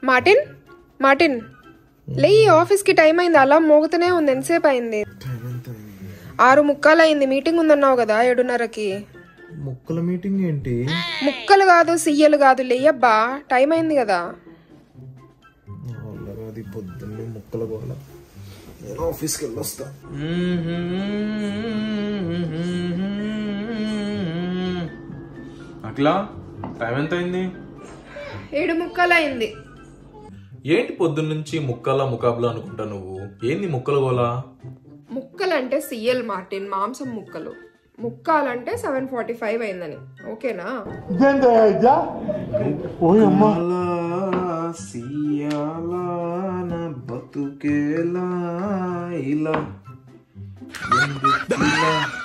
Martin Martin లేయి ఆఫీస్కి time అయింది అలా మోగుతూనే ఉంది ఎంతసేపు అయింది ఆరు ముక్కాలు అయింది మీటింగ్ ఉందన్నావు కదా ఏడున్నరకి ముక్కల మీటింగ్ ఏంటి ముక్కలు కాదు సియ్యలు కాదు లేయబ్బా టైం అయింది కదా నా వల్ల కాదు ఈ పొద్దున్నే ముక్కల గోల నేను ఆఫీస్కి వెళ్ళొస్తా అట్లా టైం ఎంత అయింది ఏడు ముక్కలు అయింది ఏంటి పొద్దున్నుంచి ముక్కల ముకాబులా అనుకుంటా నువ్వు ఏంది ముక్కల గోలా ముక్కలు అంటే సియ్యలు మార్టిన్ మాంసం ముక్కలు ముక్కాలంటే సెవెన్ ఫార్టీ ఫైవ్ అయిందని ఓకేనా అలా సియాలా నా బతుకేలా ఇలా ఎందుకిలా